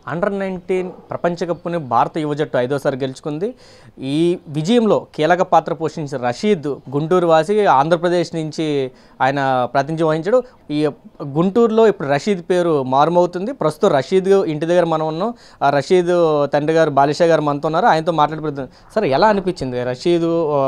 Under nineteen ప్రపంచ కప్ని భారత యువ జట్టు ఐదోసారి గెలుచుకుంది ఈ విజయంలో కీలక పాత్ర పోషించిన రషీద్ గుంటూరు వాసి ఆంధ్రప్రదేశ్ నుంచి ఆయన ప్రాతినిధ్యం వహించాడు ఈ గుంటూరులో ఇప్పుడు రషీద్ పేరు మారుమవుతుంది ప్రస్తుతం రషీద్ ఇంటి దగ్గర మనం ఉన్నాం ఆ రషీద్ తండ్రి గారు బాలిషా గారు మనతో ఉన్నారు ఆయనతో మాట్లాడిపోతుంది సార్ ఎలా అనిపించింది రషీద్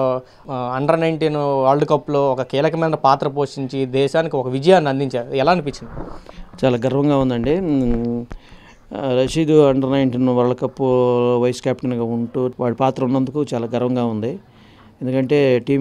అండర్ నైన్టీన్ వరల్డ్ కప్లో ఒక కీలకమైన పాత్ర పోషించి దేశానికి ఒక విజయాన్ని అందించారు ఎలా అనిపించింది చాలా గర్వంగా ఉందండి మ్, ఆ, Rasheed under nineteen world cup vice కెప్టెన్గా ఉంటూ వాడి పాత్ర ఉన్నందుకు చాలా గర్వంగా ఉంది ఎందుకంటే టీం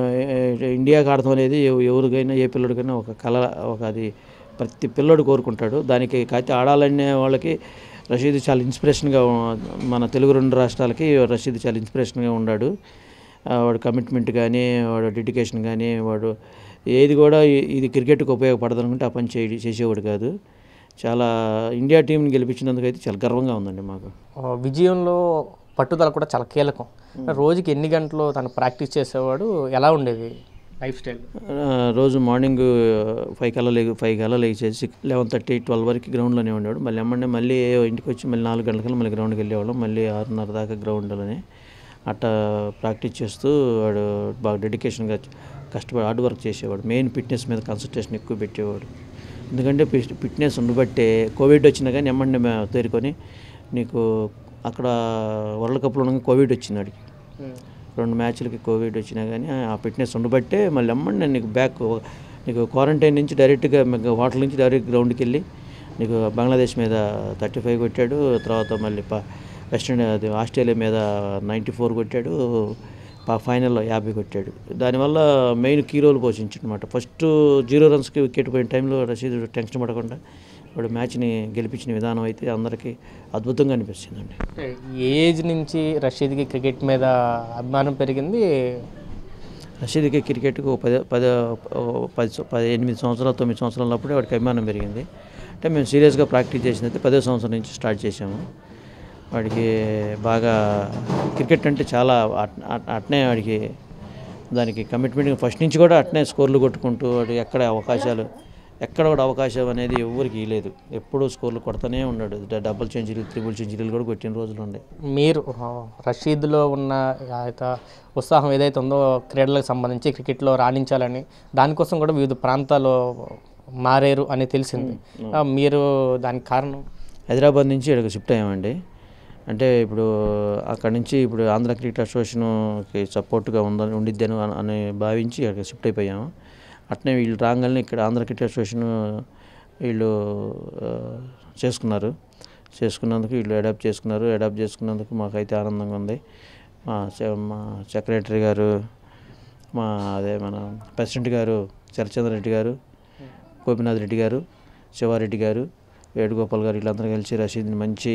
ఇండియాకి ఆడటం అనేది ఎవ- ఎవరికైనా ఏ పిల్లడికైనా ఒక కళ ఒక అది ప్రతి పిల్లడు కోరుకుంటాడు దానికి కాకపోతే ఆడాలనే వాళ్ళకి రషీద్ చాలా ఇన్స్పిరేషన్గా ఉ- మన తెలుగు రెండు రాష్ట్రాలకి రషీద్ చాలా ఇన్స్పిరేషన్గా ఉన్నాడు ఆ, వాడు కమిట్మెంట్ కానీ వాడు డెడికేషన్ కానీ వాడు ఏది కూడా ఇ- ఇది క్రికెట్కి ఉపయోగపడదు అనుకుంటే ఆ పని చేయ చేసేవాడు కాదు చాలా ఇండియా టీంని గెలిపించినందుకు అయితే చాలా గర్వంగా ఉందండి మాకు ఆ, విజయంలో పట్టుదల కూడా చాలా కీలకం రోజుకి ఎన్ని గంటలు తను ప్రాక్టీస్ చేసేవాడు ఎలా ఉండేది లైఫ్ స్టైల్ ఆ, రోజు మార్నింగ్ ఫైవ్ కల్లా లేగు ఫైవ్ కల్లా లేచేసి లెవెన్ థర్టీ ట్వెల్వ్ వరకు గ్రౌండ్లోనే ఉండేవాడు మళ్ళీ ఎమ్మంటే మళ్ళీ ఇంటికి వచ్చి మళ్ళీ నాలుగు గంటలకల్లా మళ్ళీ గ్రౌండ్కి వెళ్ళేవాళ్ళం మళ్ళీ ఆరున్నర దాకా గ్రౌండ్లోనే అట్టా ప్రాక్టీస్ చేస్తూ వాడు బాగా డెడికేషన్గా కష్టపడి హార్డ్ వర్క్ చేసేవాడు మెయిన్ ఫిట్నెస్ మీద కాన్సన్ట్రేషన్ ఎక్కువ పెట్టేవాడు ఎందుకంటే ఫిట్- ఫిట్నెస్ ఉండబట్టే కోవిడ్ వచ్చినా కానీ ఎమ్మంటే మేము తేరుకొని నీకు అక్కడ వరల్డ్ కప్లో ఉండగా కోవిడ్ వచ్చింది వాడికి రెండు మ్యాచ్లకి కోవిడ్ వచ్చినా కానీ ఆ ఫిట్నెస్ ఉండబట్టే మళ్ళీ అమ్మండి నీకు బ్యాక్ నీకు క్వారంటైన్ నుంచి డైరెక్ట్గా మీకు హోటల్ నుంచి డైరెక్ట్ గ్రౌండ్కి వెళ్ళి నీకు బంగ్లాదేశ్ మీద థర్టీ ఫైవ్ కొట్టాడు తర్వాత మళ్ళీ ప వెస్ట్ ఇండీ అది ఆస్ట్రేలియా మీద నైంటీ ఫోర్ కొట్టాడు ప- ఫైనల్లో యాభై కొట్టాడు దానివల్ల మెయిన్ కీ రోల్ పోషించాడు అనమాట ఫస్ట్ జీరో రన్స్కి వికెట్ పోయిన టైంలో రషీద్ టెన్షన్ పడకుండా వాడు మ్యాచ్ని గెలిపించిన విధానం అయితే అందరికీ అద్భుతంగా అనిపిస్తుందండి ఏ ఏజ్ నుంచి రషీద్కి క్రికెట్ మీద అభిమానం పెరిగింది రషీద్కి క్రికెట్కి ఒక పది పది ఓ పది సం- పది ఎనిమిది సంవత్సరాలు తొమ్మిది సంవత్సరాలప్పుడే వాడికి అభిమానం పెరిగింది అంటే మేము సీరియస్గా ప్రాక్టీస్ చేసినైతే పదో సంవత్సరం నుంచి స్టార్ట్ చేసాము వాడికి బాగా క్రికెట్ అంటే చాలా అట్- అట్- అట్నే వాడికి దానికి కమిట్మెంట్ ఫస్ట్ నుంచి కూడా అట్నే స్కోర్లు కొట్టుకుంటూ వాడు ఎక్కడ అవకాశాలు ఎక్కడ కూడా అవకాశం అనేది ఎవరికి ఇవ్వలేదు ఎప్పుడూ స్కోర్లు కొడతానే ఉన్నాడు డ- డబుల్ సెంచరీలు త్రిబుల్ సెంచరీలు కూడా కొట్టిన రోజులు ఉన్నాయి మీరు ఆ, రషీద్లో ఉన్న ఆ యొక్క ఉత్సాహం ఏదైతే ఉందో క్రీడలకు సంబంధించి క్రికెట్లో రాణించాలని దానికోసం కూడా వివిధ ప్రాంతాల్లో మారేరు అని తెలిసింది ఆ, మీరు దానికి కారణం హైదరాబాద్ నుంచి ఇక్కడికి షిఫ్ట్ అయ్యామండి అంటే ఇప్పుడు అక్కడ నుంచి ఇప్పుడు ఆంధ్ర క్రికెట్ అసోసియేషన్కి సపోర్ట్గా ఉందని ఉండిద్దని అని- అని భావించి ఇక్కడికి షిఫ్ట్ అయిపోయాము అట్నే వీళ్ళు రాగానే ఇక్కడ ఆంధ్ర క్రికెట్ అసోసియేషన్ వీళ్ళు ఆ, చేసుకున్నారు చేసుకున్నందుకు వీళ్ళు అడాప్ట్ చేసుకున్నారు అడాప్ట్ చేసుకున్నందుకు మాకైతే ఆనందంగా ఉంది మా సె- మా సెక్రటరీ గారు మా అదే మన ప్రెసిడెంట్ గారు చరచంద్ర రెడ్డి గారు గోపినాథ్ రెడ్డి గారు శివారెడ్డి గారు వేణుగోపాల్ గారు వీళ్ళందరూ కలిసి రషీద్ని మంచి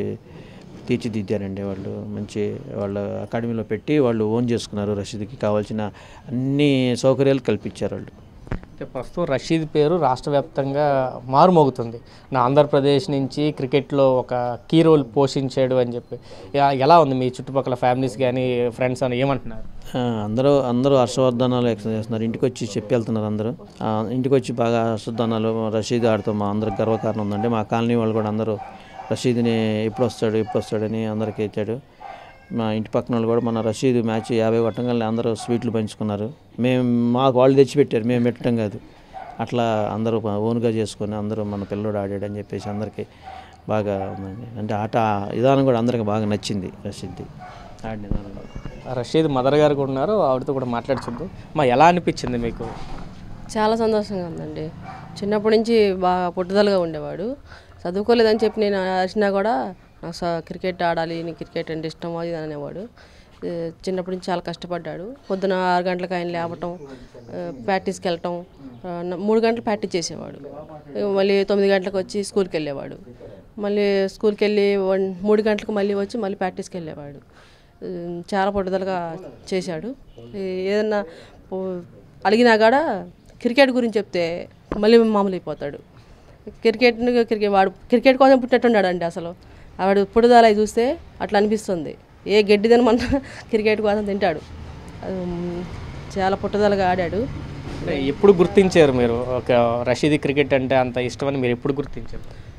తీర్చిదిద్దారండి వాళ్ళు మంచి వాళ్ళ అకాడమీలో పెట్టి వాళ్ళు ఓన్ చేసుకున్నారు రషీద్కి కావాల్సిన అన్ని సౌకర్యాలు కల్పించారు వాళ్ళు అంటే ప్రస్తుతం రషీద్ పేరు రాష్ట్ర వ్యాప్తంగా మారుమోగుతుంది నా ఆంధ్రప్రదేశ్ నుంచి క్రికెట్లో ఒక కీ రోల్ పోషించాడు అని చెప్పి యా- ఎలా ఉంది మీ చుట్టుపక్కల ఫ్యామిలీస్ కానీ ఫ్రెండ్స్ అని ఏమంటున్నారు ఆ, అందరూ అందరూ హర్షవర్ధనాలు ఎక్సైజ్ చేస్తున్నారు ఇంటికి వచ్చి చెప్పి వెళ్తున్నారు అందరూ ఆ, ఇంటికి వచ్చి బాగా హర్షవర్ధనాలు రషీద్ ఆడుతాం మా అందరికి గర్వకారణం ఉందండి మా కాలనీ వాళ్ళు కూడా అందరూ రషీద్ని ఎప్పుడు వస్తాడు ఎప్పుడు వస్తాడని అందరికీ ఇచ్చాడు మా ఇంటి పక్కన వాళ్ళు కూడా మన రషీద్ మ్యాచ్ యాభై కొట్టంగానే అందరూ స్వీట్లు పంచుకున్నారు మేము మాకు వాళ్ళు తెచ్చిపెట్టారు మేము పెట్టడం కాదు అట్లా అందరూ ఓన్గా చేసుకొని అందరూ మన పిల్లోడు ఆడాడు అని చెప్పేసి అందరికీ బాగా ఉందండి అంటే ఆట విధానం కూడా అందరికి బాగా నచ్చింది రషీద్ది ఆడిన విధానం కూడా. రషీద్ మదర్ గారు కూడా ఉన్నారు ఆవిడతో కూడా మాట్లాడుతుంది మా ఎలా అనిపించింది మీకు చాలా సంతోషంగా ఉందండి చిన్నప్పటి నుంచి బాగా పట్టుదలగా ఉండేవాడు చదువుకోలేదని చెప్పి నేను అరిచినా కూడా నాకు స- క్రికెట్ ఆడాలి నీకు క్రికెట్ అంటే ఇష్టం అది ఇది అనేవాడు ఏ, చిన్నప్పటి నుంచి చాలా కష్టపడ్డాడు పొద్దున ఆరు గంటలకు ఆయన లేవటం ఆ, ప్రాక్టీస్కి వెళ్ళటం ఆ, న- మూడు గంటలు ప్రాక్టీస్ చేసేవాడు ఇక మళ్ళీ తొమ్మిది గంటలకు వచ్చి స్కూల్కి వెళ్ళేవాడు మళ్ళీ స్కూల్కి వెళ్ళి వన్ మూడు గంటలకు మళ్ళీ వచ్చి మళ్ళీ ప్రాక్టీస్కి వెళ్ళేవాడు ఉమ్, చాలా పట్టుదలగా చేశాడు ఏ- ఏదన్నా ఓ, అడిగినా కూడా క్రికెట్ గురించి చెప్తే మళ్ళీ మామూలు అయిపోతాడు క్రికెట్ క్రికెట్ వాడు క్రికెట్ కోసం పుట్టినట్టున్నాడు అండి అసలు వాడు పుట్టుదల అయి చూస్తే అట్లా అనిపిస్తుంది ఏ గడ్డి తినమన్నా క్రికెట్ కోసం తింటాడు ఉమ్, చాలా పుట్టుదలగా ఆడాడు అంటే ఎప్పుడు గుర్తించారు మీరు ఒక రషీద్ క్రికెట్ అంటే అంత ఇష్టమని మీరు ఎప్పుడు గుర్తించారు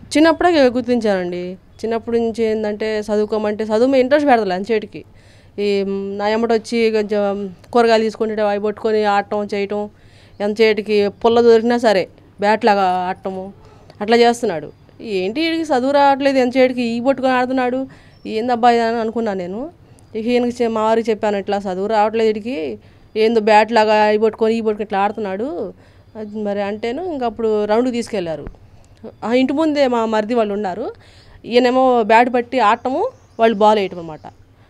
చిన్నప్పుడే గుర్తించానండి చిన్నప్పటి నుంచి ఏంటంటే చదువుకోమంటే చదువు మీద ఇంట్రెస్ట్ పెడతలే అంచేటికి ఈ మ్, నా ఎమ్మటి వచ్చి కొంచెం కూరగాయలు తీసుకుంటే అవి పట్టుకొని ఆడటం చేయటం ఎంతసేటికి పుల్ల దొరికినా సరే బ్యాట్ లాగా ఆడటము అట్లా చేస్తున్నాడు ఏంటి వీడికి చదువు రావట్లేదు ఎంతసేటికి ఈ పట్టుకొని ఆడుతున్నాడు ఏందబ్బా ఇది అని అనుకున్నాను నేను ఇక ఈయనకి చె- మా వారికి చెప్పాను ఇట్లా చదువు రావట్లేదు వీడికి ఏందో బ్యాట్ లాగా ఈ పట్టుకొని ఈ పట్టుకొని ఇట్లా ఆడుతున్నాడు అది మరి అంటేను ఇంక అప్పుడు రౌండ్కి తీసుకెళ్లారు ఆ ఇంటి ముందే మా మరిది వాళ్ళు ఉన్నారు ఈయనేమో బ్యాట్ పట్టి ఆడటము వాళ్ళు బాల్ వేయటం అనమాట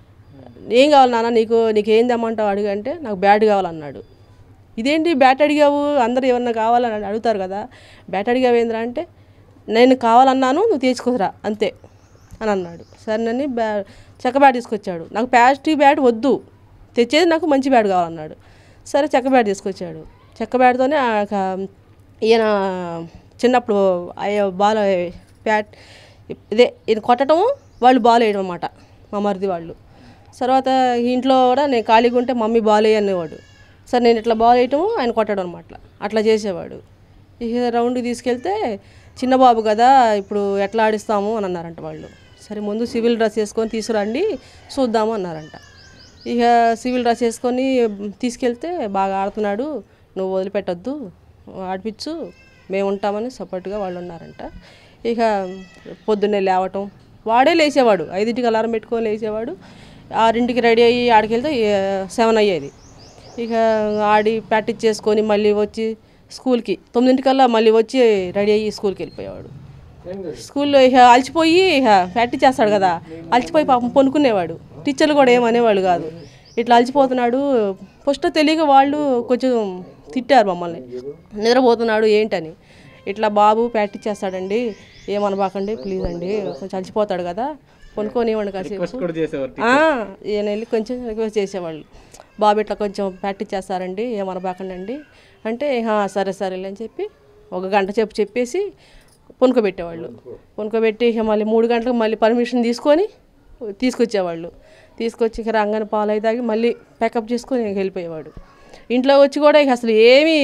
ఏం కావాలి నాన్న నీకు నీకు ఏం తెమ్మంటావు అడిగా అంటే నాకు బ్యాట్ కావాలన్నాడు ఇదేంటి బ్యాట్ అడిగావు అందరు ఏమన్నా కావాలని అడుగుతారు కదా బ్యాట్ అడిగావు ఏంద్రా అంటే నేను కావాలన్నాను నువ్వు తీసుకురా అంతే అని అన్నాడు సరేనని బ్యా చెక్క బ్యాట్ తీసుకొచ్చాడు నాకు ప్లాస్టిక్ బ్యాట్ వద్దు తెచ్చేది నాకు మంచి బ్యాట్ కావాలన్నాడు సరే చెక్క బ్యాట్ తీసుకొచ్చాడు చెక్క బ్యాట్తోనే ఆ యొక్క ఈయన చిన్నప్పుడు అయ్యే బాల్ బ్యాట్ ఇదే ఈయన కొట్టడం వాళ్ళు బాల్ వేయడం అన్నమాట మా మరిది వాళ్ళు తర్వాత ఇంట్లో కూడా నేను ఖాళీగా ఉంటే మమ్మీ బాల్ వేయి అనేవాడు సరే నేను ఇట్లా బాల్ వేయటం ఆయన కొట్టడం అనమాట అట్లా చేసేవాడు ఇక రౌండ్కి తీసుకెళ్తే చిన్న బాబు కదా ఇప్పుడు ఎట్లా ఆడిస్తాము అని అన్నారంట వాళ్ళు సరే ముందు సివిల్ డ్రెస్ వేసుకొని తీసుకురండి చూద్దాము అన్నారంట ఇక సివిల్ డ్రెస్ వేసుకొని తీసుకెళ్తే బాగా ఆడుతున్నాడు నువ్వు వదిలిపెట్టద్దు ఆడిపించు మేము ఉంటామని సపోర్ట్గా వాళ్ళు ఉన్నారంట ఇక పొద్దున్నే లేవటం వాడే లేచేవాడు ఐదింటికి అలారం పెట్టుకొని లేచేవాడు ఆరింటికి రెడీ అయ్యి ఆడికెళ్తే సెవెన్ అయ్యేది ఇక ఆడి ప్రాక్టీస్ చేసుకొని మళ్ళీ వచ్చి స్కూల్కి తొమ్మిదింటికల్లా మళ్ళీ వచ్చి రెడీ అయ్యి స్కూల్కి వెళ్ళిపోయేవాడు స్కూల్లో ఇక అలసిపోయి ఇక ప్రాక్టీస్ చేస్తాడు కదా అలసిపోయి పాపం పొనుకునేవాడు టీచర్లు కూడా ఏమనేవాళ్ళు కాదు ఇట్లా అలసిపోతున్నాడు ఫస్ట్ తెలియక వాళ్ళు కొంచెం తిట్టారు మమ్మల్ని నిద్రపోతున్నాడు ఏంటని ఇట్లా బాబు ప్రాక్టీస్ చేస్తాడండి ఏమనబాకండి ప్లీజ్ అండి కొంచెం అలసిపోతాడు కదా కొనుక్కొని ఇవ్వండి కాసేపు కూడా చేసేవారు ఆ, ఈయన వెళ్ళి కొంచెం రిక్వెస్ట్ చేసేవాళ్ళు బాబు ఇట్లా కొంచెం ప్రాక్టీస్ చేస్తారండి ఏమనబాకండి అండి అంటే "ఆ, సరే సరేలే అని చెప్పి ఒక గంట చెప్పు చెప్పేసి పొనుకోబెట్టేవాళ్ళు పొనుకోబెట్టి ఇక మళ్ళీ మూడు గంటలకు మళ్ళీ పర్మిషన్ తీసుకొని తీసుకొచ్చేవాళ్ళు తీసుకొచ్చి ఇక రంగని పాలు అయి తాగి మళ్ళీ ప్యాకప్ చేసుకొని ఇక వెళ్ళిపోయేవాడు ఇంట్లో వచ్చి కూడా ఇక అసలు ఏమీ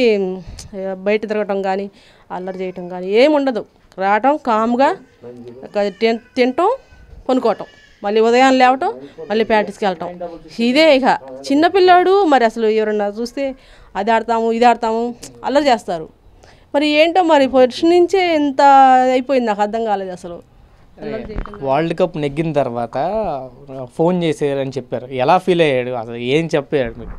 బయట తిరగటం కానీ అల్లరి చేయటం కానీ ఏమి ఉండదు రావటం కామ్గా ఒక తిన్- తినటం కొనుక్కోవటం మళ్ళీ ఉదయం లేవటం మళ్ళీ ప్రాక్టీస్కి వెళ్ళటం ఇదే ఇక చిన్నపిల్లాడు మరి అసలు ఎవరన్నా చూస్తే అది ఆడతాము ఇది ఆడతాము అల్లరి చేస్తారు మరి ఏంటో మరి ఫస్ట్ నుంచే ఎంత అయిపోయింది నాకు అర్థం కాలేదు అసలు అల్లరి చేయటం వరల్డ్ కప్ నెగ్గిన తర్వాత ఫోన్ చేసేయారని చెప్పారు ఎలా ఫీల్ అయ్యాడు అసలు ఏం చెప్పాడు మీకు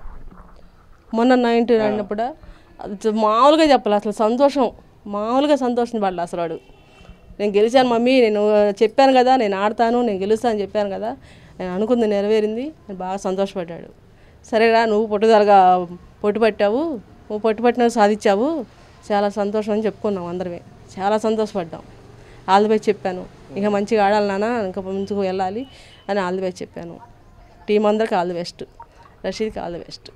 మొన్న నైన్టీ అన్నప్పుడు అది మామూలుగా చెప్పాలి అసలు సంతోషం మామూలుగా సంతోషం పడాలి అసలు వాడు నేను గెలిచాను మమ్మీ నేను చెప్పాను కదా నేను ఆడతాను నేను గెలుస్తాను అని చెప్పాను కదా నేను అనుకుంది నెరవేరింది నేను బాగా సంతోషపడ్డాడు సరేరా నువ్వు పట్టుదలగా పొట్టు పట్టావు నువ్వు పొట్టు పట్టిన సాధించావు చాలా సంతోషం అని చెప్పుకున్నాం అందరమే చాలా సంతోషపడ్డాం ఆల్ ది బెస్ట్ చెప్పాను ఇక మంచిగా ఆడాలి నాన్న ఇంకా ముందుకు వెళ్ళాలి అని ఆల్ ది బెస్ట్ చెప్పాను టీం అందరికి ఆల్ ది బెస్ట్ రషీద్కి ఆల్ ది బెస్ట్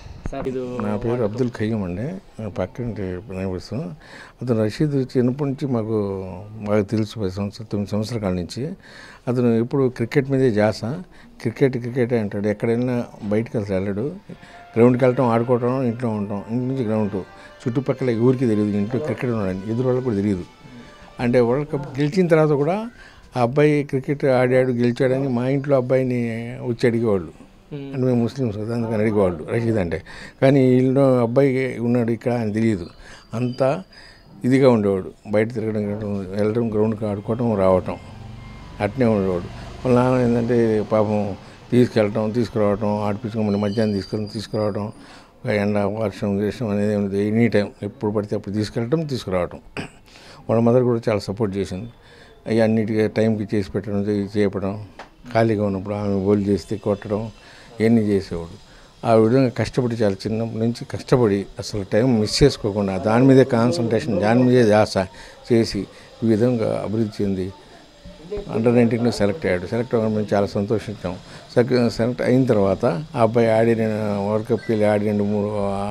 నా పేరు అబ్దుల్ ఖయ్యం అండి నా పక్కింటి నైబర్స్ అతను రషీద్ చిన్నప్పటి నుంచి మాకు బాగా తెలుసు పది సంవత్సరాలు తొమ్మిది సంవత్సరాల కాడ నుంచి అతను ఎప్పుడు క్రికెట్ మీదే జాస క్రికెట్ క్రికెటే అంటాడు ఎక్కడైనా బయటకు అసలు వెళ్ళడు గ్రౌండ్కి వెళ్ళటం ఆడుకోవటం ఇంట్లో ఉండటం ఇంటి నుంచి గ్రౌండ్ చుట్టుపక్కల ఊరికి తెలియదు ఇంట్లో క్రికెట్ ఉన్నాడు ఎదురు వాళ్ళకి కూడా తెలియదు అంటే వరల్డ్ కప్ గెలిచిన తర్వాత కూడా ఆ అబ్బాయి క్రికెట్ ఆడాడు గెలిచాడని మా ఇంట్లో అబ్బాయిని వచ్చి అడిగేవాళ్ళు అంటే మేము ముస్లిమ్స్ కదా అందుకని అడిగేవాళ్ళు రషీద్ అంటే కానీ వీళ్ళు అబ్బాయి ఉన్నాడు ఇక్కడ అని తెలియదు అంతా ఇదిగా ఉండేవాడు బయట తిరగడం గిరగడం, వెళ్ళడం గ్రౌండ్కి ఆడుకోవటం రావటం అట్నే ఉండేవాడు వాళ్ళ నాన్న ఏంటంటే పాపం తీసుకెళ్ళటం తీసుకురావటం ఆడిపించుకొని మళ్ళీ మధ్యాహ్నం తీసుకెళ్ళడం తీసుకురావటం ఒక ఎండ వర్షం గ్రీష్మం అనేది ఏమి లేదు ఎనీ టైం ఎప్పుడు పడితే అప్పుడు తీసుకెళ్ళటం తీసుకురావటం వాళ్ళ మదర్ కూడా చాలా సపోర్ట్ చేసింది అవి అన్నిటికీ టైంకి చేసి పెట్టడం చే- చేయడం ఖాళీగా ఉన్నప్పుడు ఆమె బోల్ చేస్తే కొట్టడం ఇవన్నీ చేసేవాడు ఆ విధంగా కష్టపడి చాలా చిన్నప్పటి నుంచి కష్టపడి అసలు టైం మిస్ చేసుకోకుండా దాని మీదే కాన్సన్ట్రేషన్ దాని మీదే ధ్యాస చేసి ఈ విధంగా అభివృద్ధి చెంది అండర్ నైన్టీన్లో సెలెక్ట్ అయ్యాడు సెలెక్ట్ అవ్వడం మేము చాలా సంతోషించాం సెలెక్ట్ సెలెక్ట్ అయిన తర్వాత ఆ అబ్బాయి ఆడిన వరల్డ్ కప్కి వెళ్ళి ఆడి రెండు మూడు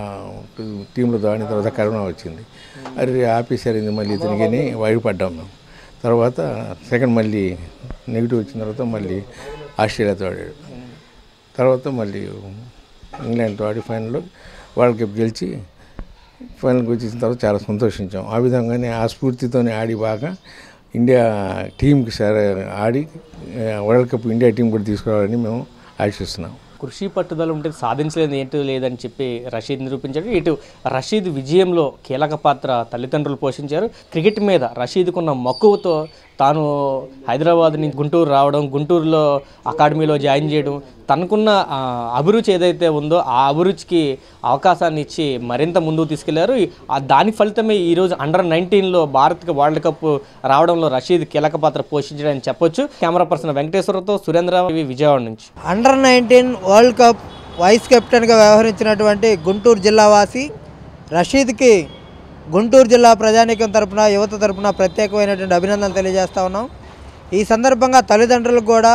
టీంలో ఆడిన తర్వాత కరోనా వచ్చింది అది ఆపేసారు మళ్ళీ ఇతనికి వాడిపడ్డాం మేము తర్వాత సెకండ్ మళ్ళీ నెగిటివ్ వచ్చిన తర్వాత మళ్ళీ ఆస్ట్రేలియాతో ఆడాడు తర్వాత మళ్ళీ ఇంగ్లాండ్తో ఆడి ఫైనల్లో వరల్డ్ కప్ గెలిచి ఫైనల్కి వచ్చేసిన తర్వాత చాలా సంతోషించాం ఆ విధంగానే ఆ స్ఫూర్తితోనే ఆడి బాగా ఇండియా టీంకి సరే ఆడి ఆ, వరల్డ్ కప్ ఇండియా టీం కూడా తీసుకురావాలని మేము ఆశిస్తున్నాం కృషి పట్టుదల ఉంటే సాధించలేదు ఏంటో లేదని చెప్పి రషీద్ నిరూపించాడు ఇటు రషీద్ విజయంలో కీలక పాత్ర తల్లిదండ్రులు పోషించారు క్రికెట్ మీద రషీద్కున్న మక్కువతో తాను హైదరాబాద్ నుంచి గుంటూరు రావడం గుంటూరులో అకాడమీలో జాయిన్ చేయడం తనకున్న ఆ, అభిరుచి ఏదైతే ఉందో ఆ అభిరుచికి అవకాశాన్ని ఇచ్చి మరింత ముందుకు తీసుకెళ్లారు ఈ- ఆ దాని ఫలితమే ఈరోజు అండర్ నైన్టీన్లో భారత్కి వరల్డ్ కప్ రావడంలో రషీద్ కీలక పాత్ర పోషించడని చెప్పొచ్చు కెమెరా పర్సన్ వెంకటేశ్వరతో సురేంద్ర విజయవాడ నుంచి under nineteen world cup vice కెప్టెన్గా వ్యవహరించినటువంటి గుంటూరు జిల్లా వాసి రషీద్కి గుంటూరు జిల్లా ప్రజానీకం తరపున యువత తరపున ప్రత్యేకమైనటువంటి అభినందనలు తెలియజేస్తా ఉన్నాం ఈ సందర్భంగా తల్లిదండ్రులకు కూడా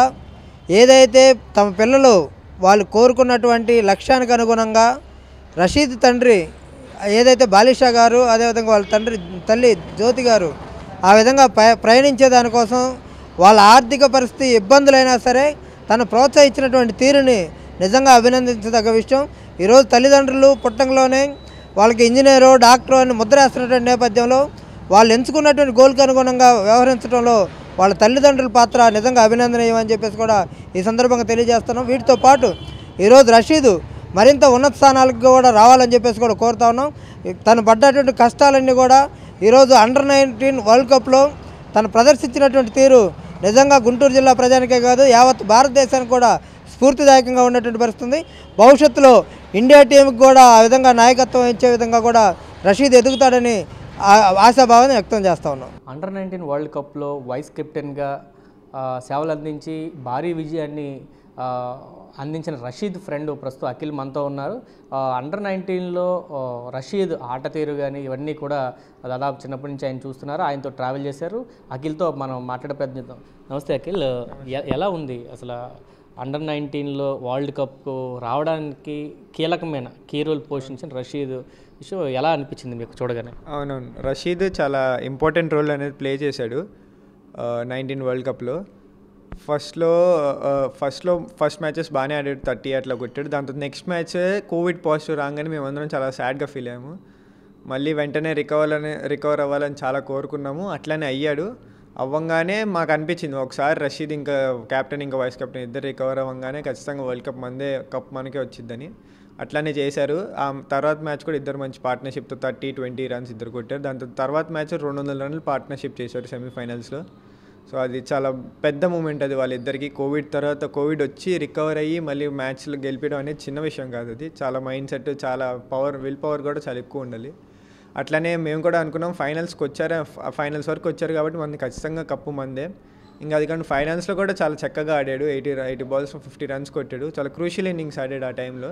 ఏదైతే తమ పిల్లలు వాళ్ళు కోరుకున్నటువంటి లక్ష్యానికి అనుగుణంగా రషీద్ తండ్రి ఏదైతే బాలిషా గారు అదేవిధంగా వాళ్ళ తండ్రి తల్లి జ్యోతి గారు ఆ విధంగా ప- ప్రయాణించే దానికోసం వాళ్ళ ఆర్థిక పరిస్థితి ఇబ్బందులైనా సరే తను ప్రోత్సహించినటువంటి తీరుని నిజంగా అభినందించదగ్గ విషయం ఈరోజు తల్లిదండ్రులు పుట్టంలోనే వాళ్ళకి ఇంజనీరు డాక్టరు అని ముద్ర వేస్తున్నటువంటి నేపథ్యంలో వాళ్ళు ఎంచుకున్నటువంటి గోల్కి అనుగుణంగా వ్యవహరించడంలో వాళ్ళ తల్లిదండ్రుల పాత్ర నిజంగా అభినందనీయం అని చెప్పేసి కూడా ఈ సందర్భంగా తెలియజేస్తున్నాం వీటితో పాటు ఈరోజు రషీదు మరింత ఉన్నత స్థానాలకు కూడా రావాలని చెప్పేసి కూడా కోరుతా ఉన్నాం తను పడ్డటువంటి కష్టాలన్నీ కూడా ఈరోజు అండర్ నైన్టీన్ వరల్డ్ కప్లో తను ప్రదర్శించినటువంటి తీరు నిజంగా గుంటూరు జిల్లా ప్రజానికే కాదు యావత్ భారతదేశానికి కూడా స్ఫూర్తిదాయకంగా ఉన్నటువంటి పరిస్థితి ఉంది. భవిష్యత్తులో ఇండియా టీంకి కూడా ఆ విధంగా నాయకత్వం ఇచ్చే విధంగా కూడా రషీద్ ఎదుగుతాడని ఆ- ఆశాభావాన్ని వ్యక్తం చేస్తా ఉన్నాం అండర్ నైన్టీన్ వరల్డ్ కప్లో వైస్ కెప్టెన్గా ఆ, సేవలు అందించి భారీ విజయాన్ని ఆ, అందించిన రషీద్ ఫ్రెండ్ ప్రస్తుతం అఖిల్ మనతో ఉన్నారు ఆ, అండర్ నైన్టీన్లో ఆ, రషీద్ ఆట తీరు కానీ ఇవన్నీ కూడా దాదాపు చిన్నప్పటి నుంచి ఆయన చూస్తున్నారు ఆయనతో ట్రావెల్ చేశారు అఖిల్తో మనం మాట్లాడే ప్రయత్నిద్దాం నమస్తే అఖిల్ ఎ- ఎలా ఉంది అసలు అండర్ నైన్టీన్లో వరల్డ్ కప్ రావడానికి కీలకమైన కీ రోల్ పోషించిన రషీద్ విషయం ఎలా అనిపించింది మీకు చూడగానే అవునవును రషీద్ చాలా ఇంపార్టెంట్ రోల్ అనేది ప్లే చేశాడు నైన్టీన్ వరల్డ్ కప్లో ఫస్ట్లో ఫస్ట్లో ఫస్ట్ మ్యాచెస్ బాగానే ఆడాడు థర్టీ అట్లా కొట్టాడు దాంతో నెక్స్ట్ మ్యాచ్ కోవిడ్ పాజిటివ్ రాగానే మేమందరం చాలా సాడ్గా ఫీల్ అయ్యాము మళ్ళీ వెంటనే రికవర్ అని రికవర్ అవ్వాలని చాలా కోరుకున్నాము అట్లానే అయ్యాడు అవ్వంగానే మాకు అనిపించింది ఒకసారి రషీద్ ఇంకా కెప్టెన్ ఇంకా వైస్ కెప్టెన్ ఇద్దరు రికవర్ అవ్వగానే ఖచ్చితంగా వరల్డ్ కప్ మందే కప్ మనకే వచ్చిద్దని అట్లానే చేశారు ఆ తర్వాత మ్యాచ్ కూడా ఇద్దరు మంచి పార్ట్నర్షిప్తో థర్టీ ట్వంటీ రన్స్ ఇద్దరు కొట్టారు దాంతో తర్వాత మ్యాచ్ రెండు వందల రన్లు పార్ట్నర్షిప్ చేశారు సెమీఫైనల్స్లో సో అది చాలా పెద్ద మూమెంట్ అది వాళ్ళిద్దరికి కోవిడ్ తర్వాత కోవిడ్ వచ్చి రికవర్ అయ్యి మళ్ళీ మ్యాచ్లు గెలిపించడం అనేది చిన్న విషయం కాదు అది చాలా మైండ్ సెట్ చాలా పవర్ విల్ పవర్ కూడా చాలా ఎక్కువ ఉండాలి అట్లనే మేము కూడా అనుకున్నాం ఫైనల్స్కి వచ్చారు ఫైనల్స్ వరకు వచ్చారు కాబట్టి మనకి ఖచ్చితంగా కప్పు మందే ఇంకా అది కానీ ఫైనల్స్లో కూడా చాలా చక్కగా ఆడాడు eighty eighty balls fifty runs కొట్టాడు చాలా క్రూషియల్ ఇన్నింగ్స్ ఆడాడు ఆ టైంలో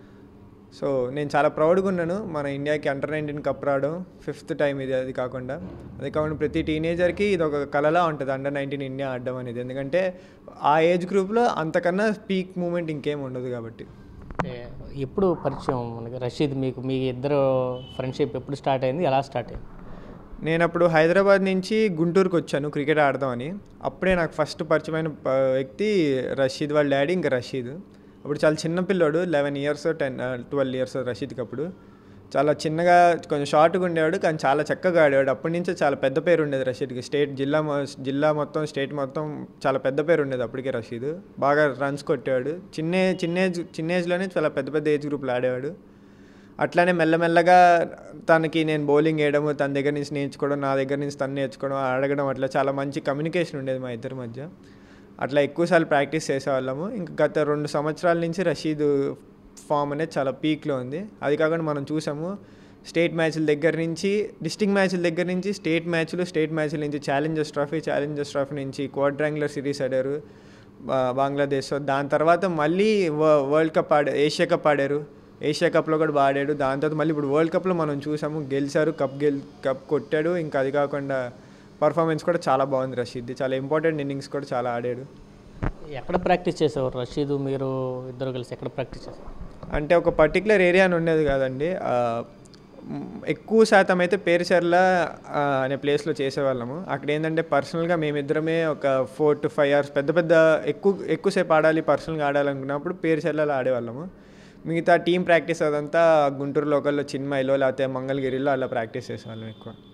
సో నేను చాలా ప్రౌడ్గా ఉన్నాను మన ఇండియాకి అండర్ నైన్టీన్ కప్ రావడం ఫిఫ్త్ టైం ఇది అది కాకుండా అది కాకుండా ప్రతి టీనేజర్కి ఇది ఒక కలలా ఉంటుంది అండర్ నైన్టీన్ ఇండియా ఆడడం అనేది ఎందుకంటే ఆ ఏజ్ గ్రూప్లో అంతకన్నా పీక్ మూమెంట్ ఇంకేం ఉండదు కాబట్టి ఏ, ఎప్పుడు పరిచయం మనకి రషీద్ మీకు మీ ఇద్దరు ఫ్రెండ్షిప్ ఎప్పుడు స్టార్ట్ అయింది ఎలా స్టార్ట్ అయింది నేను అప్పుడు హైదరాబాద్ నుంచి గుంటూరుకి వచ్చాను క్రికెట్ ఆడదామని అప్పుడే నాకు ఫస్ట్ పరిచయమైన ప- వ్యక్తి రషీద్ వాళ్ళ డాడీ ఇంకా రషీద్ అప్పుడు చాలా చిన్న పిల్లోడు eleven years ten twelve years రషీద్కి అప్పుడు చాలా చిన్నగా కొంచెం షార్ట్గా ఉండేవాడు కానీ చాలా చక్కగా ఆడేవాడు అప్పటి నుంచే చాలా పెద్ద పేరు ఉండేది రషీద్కి స్టేట్ జిల్లా మొ- జిల్లా మొత్తం స్టేట్ మొత్తం చాలా పెద్ద పేరు ఉండేది అప్పటికే రషీద్ బాగా రన్స్ కొట్టేవాడు చిన్న చిన్న ఏజ్ చిన్న ఏజ్లోనే చాలా పెద్ద పెద్ద ఏజ్ గ్రూప్లో ఆడేవాడు అట్లానే మెల్లమెల్లగా తనకి నేను బౌలింగ్ వేయడము తన దగ్గర నుంచి నేర్చుకోవడం నా దగ్గర నుంచి తను నేర్చుకోవడం అడగడం అట్లా చాలా మంచి కమ్యూనికేషన్ ఉండేది మా ఇద్దరి మధ్య అట్లా ఎక్కువసార్లు ప్రాక్టీస్ చేసేవాళ్ళము ఇంకా గత రెండు సంవత్సరాల నుంచి రషీద్ ఫామ్ అనేది చాలా పీక్లో ఉంది అది కాకుండా మనం చూసాము స్టేట్ మ్యాచ్ల దగ్గర నుంచి డిస్టిక్ మ్యాచ్ల దగ్గర నుంచి స్టేట్ మ్యాచ్లు స్టేట్ మ్యాచ్ల నుంచి ఛాలెంజర్స్ ట్రోఫీ ఛాలెంజర్స్ ట్రోఫీ నుంచి క్వాడ్రాంగులర్ సిరీస్ ఆడారు బా- బంగ్లాదేశ్ దాని తర్వాత మళ్ళీ వ- వరల్డ్ కప్ ఆడారు ఏషియా కప్ ఆడారు ఏషియా కప్లో కూడా బాగా ఆడాడు దాని తర్వాత మళ్ళీ ఇప్పుడు వరల్డ్ కప్లో మనం చూసాము గెలిచారు కప్ గెల్ కప్ కొట్టాడు ఇంకా అది కాకుండా పర్ఫార్మెన్స్ కూడా చాలా బాగుంది రషీద్ చాలా ఇంపార్టెంట్ ఇన్నింగ్స్ కూడా చాలా ఆడాడు ఎక్కడ ప్రాక్టీస్ చేసేవారు రషీద్ మీరు ఇద్దరు కలిసి ఎక్కడ ప్రాక్టీస్ చేసేవారు అంటే ఒక పర్టికులర్ ఏరియా అని ఉండేది కాదండి ఆ, మ్, ఎక్కువ శాతం అయితే పేరుచెర్ల ఆ, అనే ప్లేస్లో చేసేవాళ్ళము అక్కడ ఏంటంటే పర్సనల్గా మేమిద్దరమే ఒక ఫోర్ టు ఫైవ్ అవర్స్ పెద్ద పెద్ద ఎక్కువ ఎక్కువసేపు ఆడాలి పర్సనల్గా ఆడాలనుకున్నప్పుడు పేరుచెర్లలో ఆడేవాళ్ళము మిగతా టీం ప్రాక్టీస్ అదంతా గుంటూరు లోకల్లో చిన్మయిలో లేకపోతే మంగళగిరిలో అలా ప్రాక్టీస్ చేసేవాళ్ళం ఎక్కువ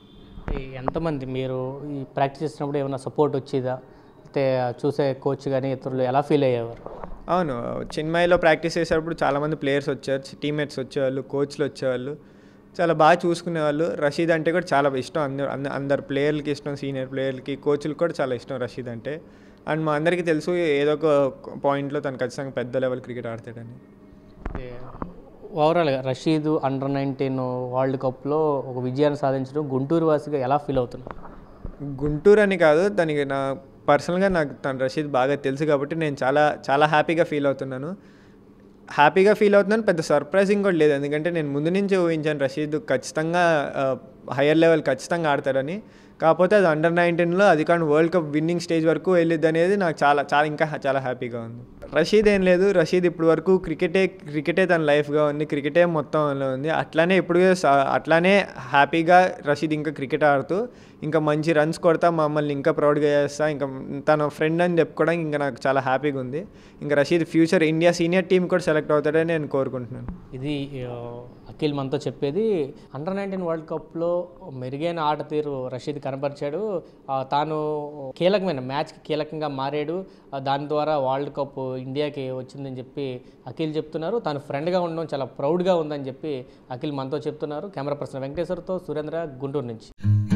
ఈ ఎంతమంది మీరు ఈ ప్రాక్టీస్ చేసినప్పుడు ఏమైనా సపోర్ట్ వచ్చేదా అయితే చూసే కోచ్ కానీ ఇతరులు ఎలా ఫీల్ అయ్యేవారు అవును చిన్మయిలో ప్రాక్టీస్ చేసేటప్పుడు చాలామంది ప్లేయర్స్ వచ్చారు టీమ్మేట్స్ వచ్చేవాళ్ళు కోచ్లు వచ్చేవాళ్ళు చాలా బాగా చూసుకునేవాళ్ళు రషీద్ అంటే కూడా చాలా ఇష్టం అందరు అంద- అందరు ప్లేయర్లకి ఇష్టం సీనియర్ ప్లేయర్లకి కోచ్లకు కూడా చాలా ఇష్టం రషీద్ అంటే అండ్ మా అందరికీ తెలుసు ఏదో ఒక పాయింట్లో తను ఖచ్చితంగా పెద్ద లెవెల్ క్రికెట్ ఆడతాడని ఓవరాల్గా రషీద్ అండర్ నైన్టీన్ వరల్డ్ కప్లో ఒక విజయాన్ని సాధించడం గుంటూరు వాసిగా ఎలా ఫీల్ అవుతున్నారు గుంటూరు అని కాదు తనకి నా పర్సనల్గా నాకు తను రషీద్ బాగా తెలుసు కాబట్టి నేను చాలా చాలా హ్యాపీగా ఫీల్ అవుతున్నాను హ్యాపీగా ఫీల్ అవుతున్నాను పెద్ద సర్ప్రైజింగ్ కూడా లేదు ఎందుకంటే నేను ముందు నుంచి ఊహించాను రషీద్ ఖచ్చితంగా హయ్యర్ లెవెల్ ఖచ్చితంగా ఆడతాడని కాకపోతే అది అండర్ నైన్టీన్లో అది కానీ వరల్డ్ కప్ విన్నింగ్ స్టేజ్ వరకు వెళ్ళిద్ది అనేది నాకు చాలా చాలా ఇంకా చాలా హ్యాపీగా ఉంది రషీద్ ఏం లేదు రషీద్ ఇప్పుడు వరకు క్రికెటే క్రికెటే తన లైఫ్గా ఉంది క్రికెటే మొత్తంలో ఉంది అట్లానే ఇప్పుడు సా- అట్లానే హ్యాపీగా రషీద్ ఇంకా క్రికెట్ ఆడుతూ ఇంకా మంచి రన్స్ కొడతా మమ్మల్ని ఇంకా ప్రౌడ్గా చేస్తా ఇంకా తన ఫ్రెండ్ అని చెప్పుకోవడానికి ఇంకా నాకు చాలా హ్యాపీగా ఉంది ఇంకా Rasheed future India senior team కూడా సెలెక్ట్ అవుతాడని నేను కోరుకుంటున్నాను ఇది ఆ, అఖిల్ మనతో చెప్పేది అండర్ నైన్టీన్ వరల్డ్ కప్లో మెరుగైన ఆట తీరు రషీద్ కనపరిచాడు ఆ, తాను కీలకమైన మ్యాచ్కి కీలకంగా మారాడు ఆ, దాని ద్వారా వరల్డ్ కప్ ఇండియాకి వచ్చిందని చెప్పి అఖిల్ చెప్తున్నారు తాను ఫ్రెండ్గా ఉండడం చాలా ప్రౌడ్గా ఉందని చెప్పి అఖిల్ మనతో చెప్తున్నారు కెమెరా పర్సన్ వెంకటేశ్వర్తో సురేంద్ర గుంటూరు నుంచి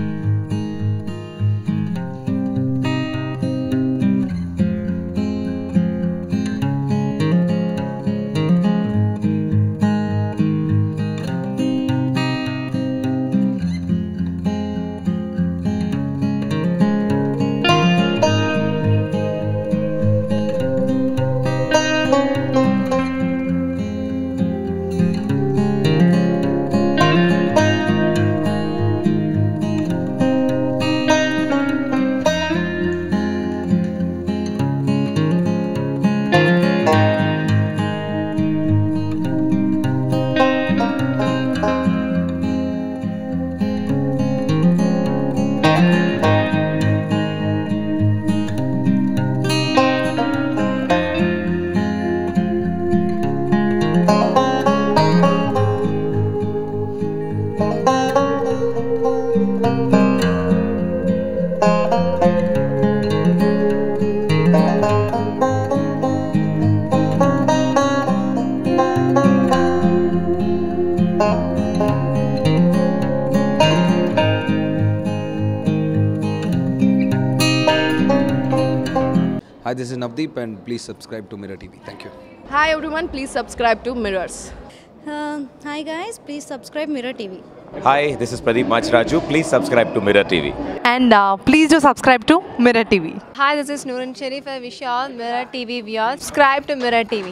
Hi, this is Navdeep, and please subscribe to Mirror TV. Thank you. Hi everyone, please subscribe to Mirrors. Uh, hi guys, please subscribe Mirror TV. Hi, this is Pradeep Machraju. Please subscribe to Mirror TV. and uh, please do subscribe to Mirror TV. Hi, this is Noorun Sharif. I wish you all Mirror TV viewers subscribe to Mirror TV.